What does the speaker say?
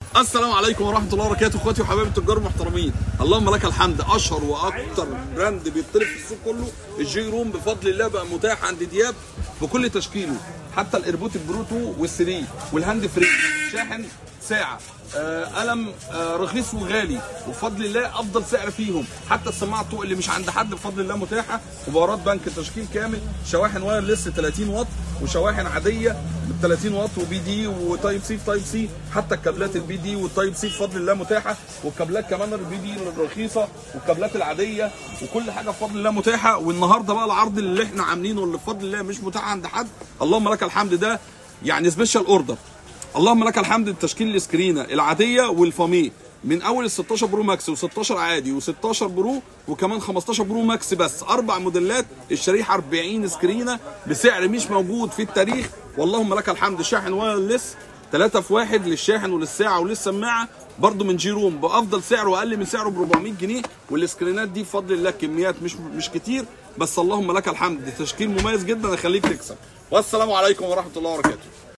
السلام عليكم ورحمه الله وبركاته اخواتي وحبايبي التجار المحترمين اللهم لك الحمد اشهر واكتر براند بيطلب في السوق كله الجي روم بفضل الله بقى متاح عند دياب بكل تشكيله حتى الايربوت البرو 2 وال3 والهاند فري شاحن ساعه آه قلم آه رخيص وغالي وبفضل الله افضل سعر فيهم حتى السماعه الطوق اللي مش عند حد بفضل الله متاحه وبورات بنك تشكيل كامل شواحن وايرلس 30 واط وشواحن عاديه ب 30 واط وبي دي وتايب سي في تايب سي حتى الكابلات البي دي والتايب سي بفضل الله متاحه والكابلات كمان البي دي الرخيصه والكابلات العاديه وكل حاجه بفضل الله متاحه والنهارده بقى العرض اللي احنا عاملينه اللي بفضل الله مش متاح عند حد اللهم لك الحمد ده يعني سبيشال اوردر اللهم لك الحمد التشكيل السكرينه العاديه والفاميه من اول ال 16 برو ماكس و16 عادي و16 برو وكمان 15 برو ماكس بس اربع موديلات الشريحه 40 سكرينه بسعر مش موجود في التاريخ واللهم لك الحمد شاحن وايرلس 3 في 1 للشاحن وللساعه وللسماعه برضه من جي روم بافضل سعر واقل من سعره ب 400 جنيه والسكرينات دي بفضل الله كميات مش مش كتير بس اللهم لك الحمد تشكيل مميز جدا يخليك تكسب والسلام عليكم ورحمه الله وبركاته